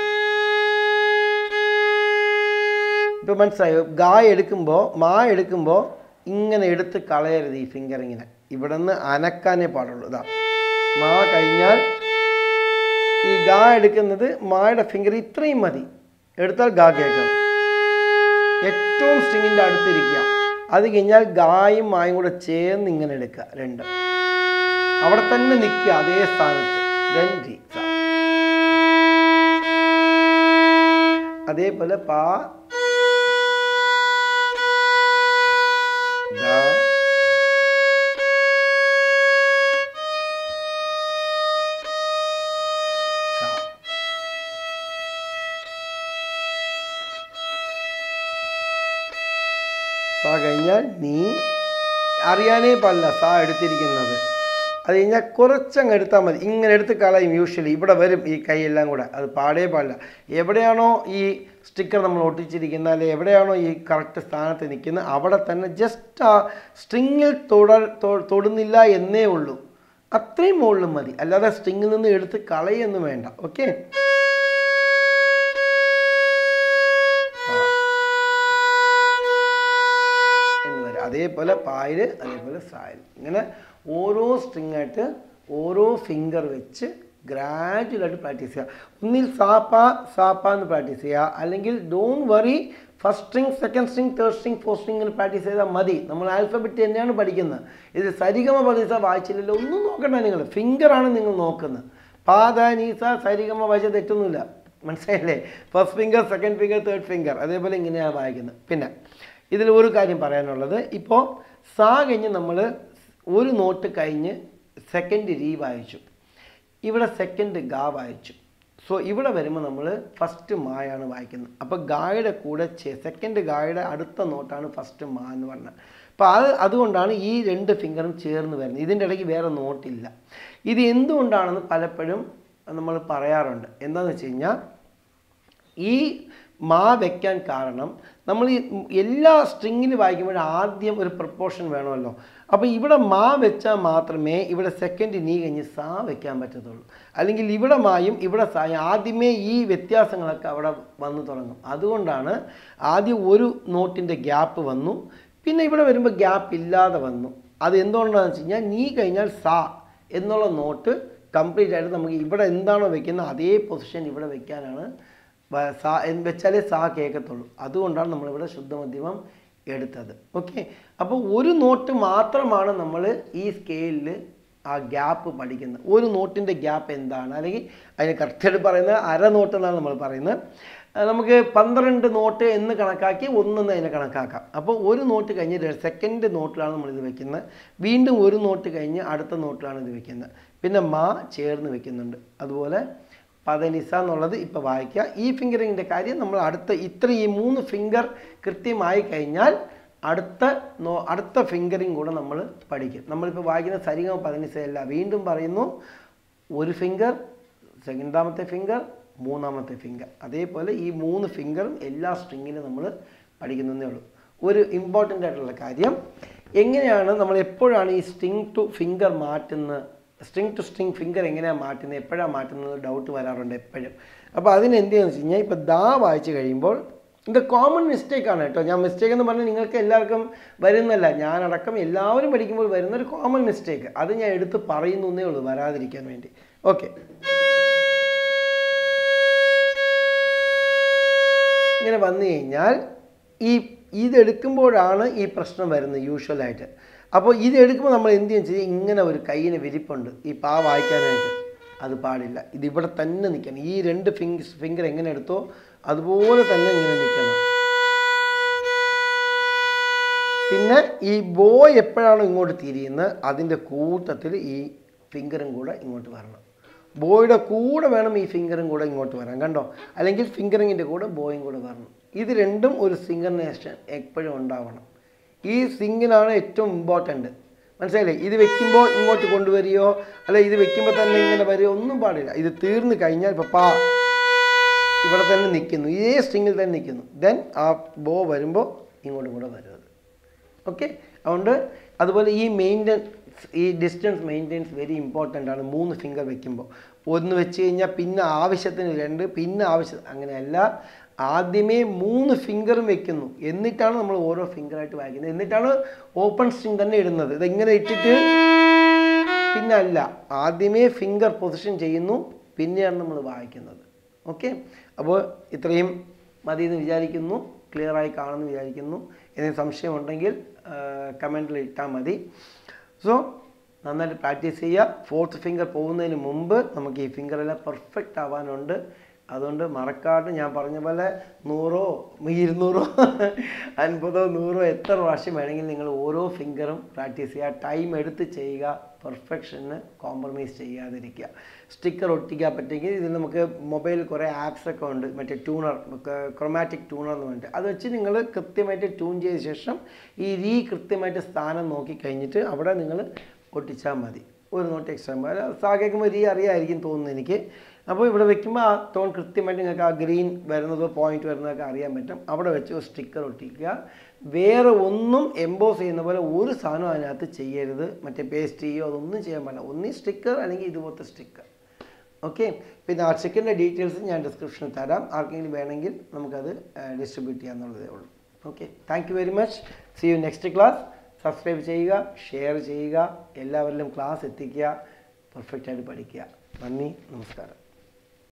ഇപ്പൊ മനസ്സിലായോ ഗാ എടുക്കുമ്പോൾ മാ എടുക്കുമ്പോൾ ഇങ്ങനെ എടുത്ത് കളയരുത് ഈ ഫിംഗർ ഇങ്ങനെ ഇവിടെ നിന്ന് അനക്കാനേ പാടുള്ളൂ ഇതാ മാ കഴിഞ്ഞാൽ ഈ ഗാ എടുക്കുന്നത് മായുടെ ഫിംഗർ ഇത്രയും മതി എടുത്താൽ ഗാ കേൾക്കാം ഏറ്റവും സ്ട്രിങ്ങിൻ്റെ അടുത്തിരിക്കുക അത് കഴിഞ്ഞാൽ ഗായും മായും കൂടെ ചേർന്ന് ഇങ്ങനെ എടുക്കുക രണ്ട് അവിടെ തന്നെ നിൽക്കുക അതേ സ്ഥാനത്ത് Then G, സ. അതേപോലെ പാ ഗ, സ. സ കഴിഞ്ഞാൽ നീ അറിയാനേ പാടില്ല സ എടുത്തിരിക്കുന്നത് അത് കഴിഞ്ഞാൽ കുറച്ചങ്ങ് എടുത്താൽ മതി ഇങ്ങനെ എടുത്ത് കളയും യൂഷ്വലി ഇവിടെ വരും ഈ കൈയെല്ലാം കൂടെ അത് പാടേ പാടില്ല എവിടെയാണോ ഈ സ്റ്റിക്കർ നമ്മൾ ഒട്ടിച്ചിരിക്കുന്നത് അല്ലെങ്കിൽ എവിടെയാണോ ഈ കറക്റ്റ് സ്ഥാനത്ത് നിൽക്കുന്നത് അവിടെ തന്നെ ജസ്റ്റ് ആ സ്ട്രിങ്ങിൽ തൊട തൊ- തൊടുന്നില്ല എന്നേ ഉള്ളൂ അത്രയും മുകളിലും മതി അല്ലാതെ സ്ട്രിങ്ങിൽ നിന്ന് എടുത്ത് കളയൊന്നും വേണ്ട ഓക്കെ എന്ന് വരും അതേപോലെ പായല് അതേപോലെ സായൽ ഇങ്ങനെ ഓരോ സ്ട്രിങ് ആയിട്ട് ഓരോ ഫിംഗർ വെച്ച് ഗ്രാജുവലായിട്ട് പ്രാക്ടീസ് ചെയ്യുക ഒന്നിൽ സാപ്പ സാപ്പ എന്ന് പ്രാക്ടീസ് ചെയ്യുക അല്ലെങ്കിൽ don't worry first string second string third string fourth string ഇങ്ങനെ പ്രാക്ടീസ് ചെയ്താൽ മതി നമ്മൾ ആൽഫബറ്റ് തന്നെയാണ് പഠിക്കുന്നത് ഇത് സരിഗമ പതിസ വായിച്ചില്ലല്ലോ ഒന്നും നോക്കണ്ട നിങ്ങൾ ഫിംഗറാണ് നിങ്ങൾ നോക്കുന്നത് പാത നീസ സരിഗമ വായിച്ച തെറ്റൊന്നുമില്ല മനസ്സിലായില്ലേ first finger second finger third finger അതേപോലെ ഇങ്ങനെയാണ് വായിക്കുന്നത് പിന്നെ ഇതിൽ ഒരു കാര്യം പറയാനുള്ളത് ഇപ്പോൾ സാ കഴിഞ്ഞ് നമ്മൾ ഒരു നോട്ട് കഴിഞ്ഞ് സെക്കൻഡ് രീ വായിച്ചു ഇവിടെ സെക്കൻഡ് ഗാ വായിച്ചു സോ ഇവിടെ വരുമ്പോൾ നമ്മൾ ഫസ്റ്റ് മായാണ് വായിക്കുന്നത് അപ്പോൾ ഗായുടെ കൂടെ സെക്കൻഡ് ഗായുടെ അടുത്ത നോട്ടാണ് ഫസ്റ്റ് മാ എന്ന് പറഞ്ഞത് അപ്പോൾ അത് അതുകൊണ്ടാണ് ഈ രണ്ട് ഫിംഗറും ചേർന്ന് വരുന്നത് ഇതിൻ്റെ ഇടയ്ക്ക് വേറെ നോട്ടില്ല ഇത് എന്തുകൊണ്ടാണെന്ന് പലപ്പോഴും നമ്മൾ പറയാറുണ്ട് എന്താണെന്ന് വെച്ച് കഴിഞ്ഞാൽ ഈ മാ വെക്കാൻ കാരണം നമ്മൾ ഈ എല്ലാ സ്ട്രിങ്ങിൽ വായിക്കുമ്പോൾ ആദ്യം ഒരു പ്രപ്പോർഷൻ വേണമല്ലോ അപ്പോൾ ഇവിടെ മാ വെച്ചാൽ മാത്രമേ ഇവിടെ സെക്കൻഡ് നീ കഴിഞ്ഞ് സാ വെക്കാൻ പറ്റത്തുള്ളൂ അല്ലെങ്കിൽ ഇവിടെ മായും ഇവിടെ സായും ആദ്യമേ ഈ വ്യത്യാസങ്ങളൊക്കെ അവിടെ വന്നു തുടങ്ങും അതുകൊണ്ടാണ് ആദ്യം ഒരു നോട്ടിൻ്റെ ഗ്യാപ്പ് വന്നു പിന്നെ ഇവിടെ വരുമ്പോൾ ഗ്യാപ്പ് ഇല്ലാതെ വന്നു അത് എന്തുകൊണ്ടാണെന്ന് വെച്ച് കഴിഞ്ഞാൽ നീ കഴിഞ്ഞാൽ സാ എന്നുള്ള നോട്ട് കംപ്ലീറ്റ് ആയിട്ട് നമുക്ക് ഇവിടെ എന്താണോ വെക്കുന്നത് അതേ പൊസിഷൻ ഇവിടെ വെക്കാനാണ് വ- സാ എന്ന് വെച്ചാലേ സാ കേൾക്കത്തുള്ളൂ അതുകൊണ്ടാണ് നമ്മളിവിടെ ശുദ്ധമധ്യമം എടുത്തത് ഓക്കെ അപ്പോൾ ഒരു നോട്ട് മാത്രമാണ് നമ്മൾ ഈ സ്കെയിലിൽ ആ ഗ്യാപ്പ് പഠിക്കുന്നത് ഒരു നോട്ടിൻ്റെ ഗ്യാപ്പ് എന്താണ് അല്ലെങ്കിൽ അതിന് കറക്റ്റായിട്ട് പറയുന്നത് അര നോട്ട് എന്നാണ് നമ്മൾ പറയുന്നത് ആ, നമുക്ക് പന്ത്രണ്ട് നോട്ട് എന്ന് കണക്കാക്കി ഒന്നെന്ന് അതിനെ കണക്കാക്കാം അപ്പോൾ ഒരു നോട്ട് കഴിഞ്ഞ് സെക്കൻഡ് നോട്ടിലാണ് നമ്മൾ ഇത് വെക്കുന്നത് വീണ്ടും ഒരു നോട്ട് കഴിഞ്ഞ് അടുത്ത നോട്ടിലാണ് ഇത് വെക്കുന്നത് പിന്നെ മാ ചേർന്ന് വെക്കുന്നുണ്ട് അതുപോലെ പതനിസ എന്നുള്ളത് ഇപ്പോൾ വായിക്കുക ഈ ഫിംഗറിങ്ങിൻ്റെ കാര്യം നമ്മൾ അടുത്ത ഇത്ര ഈ മൂന്ന് ഫിംഗർ കൃത്യമായി കഴിഞ്ഞാൽ അടുത്ത നോ അടുത്ത ഫിംഗറിങ് കൂടെ നമ്മൾ പഠിക്കും നമ്മളിപ്പോൾ വായിക്കുന്ന സരിഗമ പതനിസ അല്ല വീണ്ടും പറയുന്നു ഒരു ഫിംഗർ രണ്ടാമത്തെ ഫിംഗർ മൂന്നാമത്തെ ഫിംഗർ അതേപോലെ ഈ മൂന്ന് ഫിംഗറും എല്ലാ സ്ട്രിങ്ങിലും നമ്മൾ പഠിക്കുന്നതേ ഉള്ളൂ ഒരു ഇമ്പോർട്ടൻ്റ് ആയിട്ടുള്ള കാര്യം എങ്ങനെയാണ് നമ്മൾ എപ്പോഴാണ് ഈ സ്ട്രിങ് ടു ഫിംഗർ മാറ്റുന്നത് സ്ട്രിങ് ടു സ്ട്രിങ് ഫിംഗർ എങ്ങനെയാണ് മാറ്റുന്നത് എപ്പോഴാണ് മാറ്റുന്നത് ഡൗട്ട് വരാറുണ്ട് എപ്പോഴും അപ്പോൾ അതിന് എന്ത് ചെയ്യുന്നത് വെച്ച് കഴിഞ്ഞാൽ ഇപ്പോൾ ദാ വായിച്ച് കഴിയുമ്പോൾ ഇത് കോമൺ മിസ്റ്റേക്ക് ആണ് കേട്ടോ ഞാൻ മിസ്റ്റേക്ക് എന്ന് പറഞ്ഞാൽ നിങ്ങൾക്ക് എല്ലാവർക്കും വരുന്നല്ല ഞാനടക്കം എല്ലാവരും പഠിക്കുമ്പോൾ വരുന്ന ഒരു കോമൺ മിസ്റ്റേക്ക് അത് ഞാൻ എടുത്ത് പറയുന്നു എന്നേ ഉള്ളൂ വരാതിരിക്കാൻ വേണ്ടി ഓക്കെ ഇങ്ങനെ വന്നു കഴിഞ്ഞാൽ ഈ ഇതെടുക്കുമ്പോഴാണ് ഈ പ്രശ്നം വരുന്നത് യൂഷ്വലായിട്ട് അപ്പോൾ ഇതെടുക്കുമ്പോൾ നമ്മൾ എന്ത് ചെയ്യും വെച്ചാൽ ഇങ്ങനെ ഒരു കയ്യിന് വിരിപ്പുണ്ട് ഈ പാ വായിക്കാനായിട്ട് അത് പാടില്ല ഇതിവിടെ തന്നെ നിൽക്കണം ഈ രണ്ട് ഫിംഗ് ഫിംഗർ എങ്ങനെ എടുത്തോ അതുപോലെ തന്നെ ഇങ്ങനെ നിൽക്കണം പിന്നെ ഈ ബോയ് എപ്പോഴാണോ ഇങ്ങോട്ട് തിരിയുന്നത് അതിൻ്റെ കൂട്ടത്തിൽ ഈ ഫിംഗറും കൂടെ ഇങ്ങോട്ട് വരണം ബോയുടെ കൂടെ വേണം ഈ ഫിംഗറും കൂടെ ഇങ്ങോട്ട് വരാൻ കണ്ടോ അല്ലെങ്കിൽ ഫിംഗറിങ്ങിൻ്റെ കൂടെ ബോയും കൂടെ വരണം ഇത് രണ്ടും ഒരു സിംഗർനേഷൻ എപ്പോഴും ഉണ്ടാവണം ഈ സിംഗിനാണ് ഏറ്റവും ഇമ്പോർട്ടൻ്റ് മനസ്സിലായില്ലേ ഇത് വെക്കുമ്പോൾ ഇങ്ങോട്ട് കൊണ്ടുവരികയോ അല്ല ഇത് വെക്കുമ്പോൾ തന്നെ ഇങ്ങനെ വരികയോ ഒന്നും പാടില്ല ഇത് തീർന്നു കഴിഞ്ഞാൽ ഇപ്പോൾ പാ ഇവിടെ തന്നെ നിൽക്കുന്നു ഇതേ സ്ട്രിങ്ങിൽ തന്നെ നിൽക്കുന്നു ദെൻ ആ ബോ വരുമ്പോൾ ഇങ്ങോട്ടും കൂടെ വരുന്നത് ഓക്കെ അതുകൊണ്ട് അതുപോലെ ഈ മെയിൻ്റെനൻസ് ഈ ഡിസ്റ്റൻസ് മെയിൻ്റെനൻസ് വെരി ഇമ്പോർട്ടൻ്റ് ആണ് മൂന്ന് ഫിംഗർ വെക്കുമ്പോൾ ഒന്ന് വെച്ച് കഴിഞ്ഞാൽ പിന്നെ ആവശ്യത്തിന് രണ്ട് പിന്നെ ആവശ്യം അങ്ങനെയല്ല ആദ്യമേ മൂന്ന് ഫിംഗറും വെക്കുന്നു എന്നിട്ടാണ് നമ്മൾ ഓരോ ഫിംഗറായിട്ട് വായിക്കുന്നത് എന്നിട്ടാണ് ഓപ്പൺ സ്ട്രിങ് തന്നെ ഇടുന്നത് ഇതെങ്ങനെ ഇട്ടിട്ട് പിന്നെ അല്ല ആദ്യമേ ഫിംഗർ പൊസിഷൻ ചെയ്യുന്നു പിന്നെയാണ് നമ്മൾ വായിക്കുന്നത് ഓക്കെ അപ്പോൾ ഇത്രയും മതി എന്ന് വിചാരിക്കുന്നു ക്ലിയറായി കാണുമെന്ന് വിചാരിക്കുന്നു എന്തെങ്കിലും സംശയമുണ്ടെങ്കിൽ കമൻറ്റിൽ ഇട്ടാൽ മതി സോ നന്നായിട്ട് പ്രാക്ടീസ് ചെയ്യുക ഫോർത്ത് ഫിംഗർ പോകുന്നതിന് മുമ്പ് നമുക്ക് ഈ ഫിംഗറെല്ലാം പെർഫെക്റ്റ് ആവാനുണ്ട് അതുകൊണ്ട് മറക്കാണ്ട് ഞാൻ പറഞ്ഞ പോലെ നൂറോ ഇരുന്നൂറോ അൻപതോ നൂറോ എത്ര പ്രാവശ്യം വേണമെങ്കിൽ നിങ്ങൾ ഓരോ ഫിംഗറും പ്രാക്ടീസ് ചെയ്യുക ടൈം എടുത്ത് ചെയ്യുക പെർഫെക്ഷന് കോംപ്രമൈസ് ചെയ്യാതിരിക്കുക സ്റ്റിക്കർ ഒട്ടിക്കാൻ പറ്റുമെങ്കിൽ ഇതിൽ നമുക്ക് മൊബൈലിൽ കുറേ ആപ്സ് ഒക്കെ ഉണ്ട് മറ്റേ ട്യൂണർ ക്രൊമാറ്റിക് ട്യൂണർ എന്ന് പറഞ്ഞിട്ട് അത് വെച്ച് നിങ്ങൾ കൃത്യമായിട്ട് ട്യൂൺ ചെയ്ത ശേഷം ഈ രീ കൃത്യമായിട്ട് സ്ഥാനം നോക്കി കഴിഞ്ഞിട്ട് അവിടെ നിങ്ങൾ ഒട്ടിച്ചാൽ മതി ഒരു നോട്ട് എക്സ്ട്രാ മതി സാ കേൾക്കുമ്പോൾ രീ അറിയാമായിരിക്കും തോന്നുന്നു എനിക്ക് അപ്പോൾ ഇവിടെ വെക്കുമ്പോൾ ആ ടോൺ കൃത്യമായിട്ട് നിങ്ങൾക്ക് ആ ഗ്രീൻ വരുന്നതോ പോയിന്റ് വരുന്നതൊക്കെ അറിയാൻ പറ്റും അവിടെ വെച്ച് ഒരു സ്റ്റിക്കർ ഒട്ടിക്കുക വേറെ ഒന്നും എംബോസ് ചെയ്യുന്ന പോലെ ഒരു സാധനം അതിനകത്ത് ചെയ്യരുത് മറ്റേ പേസ്റ്റ് ചെയ്യുകയോ അതൊന്നും ചെയ്യാൻ പാടില്ല ഒന്നീ സ്റ്റിക്കർ അല്ലെങ്കിൽ ഇതുപോലത്തെ സ്റ്റിക്കർ ഓക്കെ പിന്നെ ആ ചെക്കിൻ്റെ ഡീറ്റെയിൽസ് ഞാൻ ഡിസ്ക്രിപ്ഷനിൽ തരാം ആർക്കെങ്കിലും വേണമെങ്കിൽ നമുക്കത് ഡിസ്ട്രിബ്യൂട്ട് ചെയ്യാന്നുള്ളതേ ഉള്ളൂ okay thank you very much see you next class subscribe ചെയ്യുക ഷെയർ ചെയ്യുക എല്ലാവരിലും ക്ലാസ് എത്തിക്കുക പെർഫെക്റ്റായിട്ട് പഠിക്കുക നന്ദി നമസ്കാരം